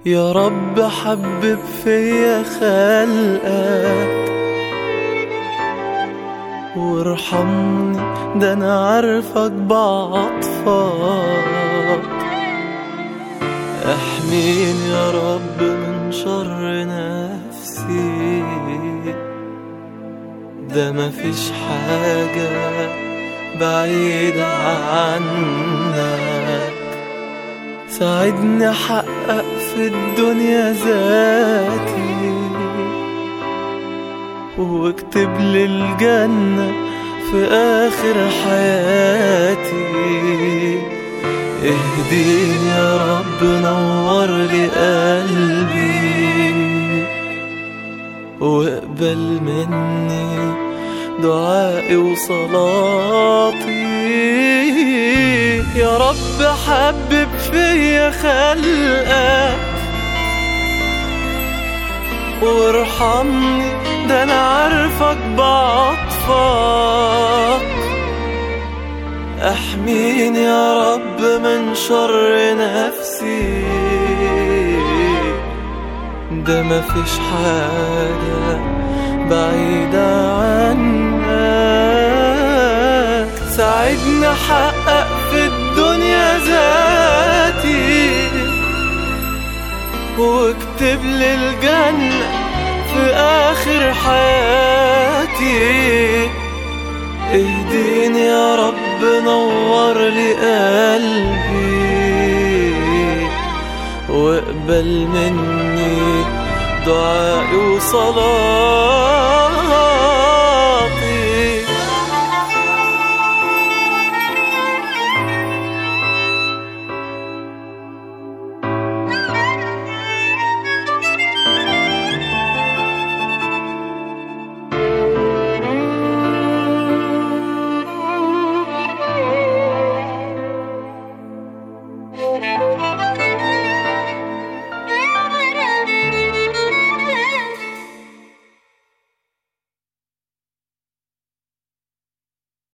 يا رب حبب فيا خلقك وارحمني ده انا عارفك بعطفك احميني يا رب من شر نفسي ده مفيش حاجة بعيدة عنك ساعدني احقق في الدنيا ذاتي واكتب لي الجنة في آخر حياتي اهديني يا رب نور لي قلبي واقبل مني دعائي وصلاتي يا رب حبب فيا خلقك وارحمني ده انا عارفك بعطفك احميني يا رب من شر نفسي ده مفيش حاجة بعيدة عنك ساعدني احقق في الدنيا ذاتي واكتب لي الجنة في آخر حياتي اهديني يا رب نور لي قلبي واقبل مني دعائي وصلاتي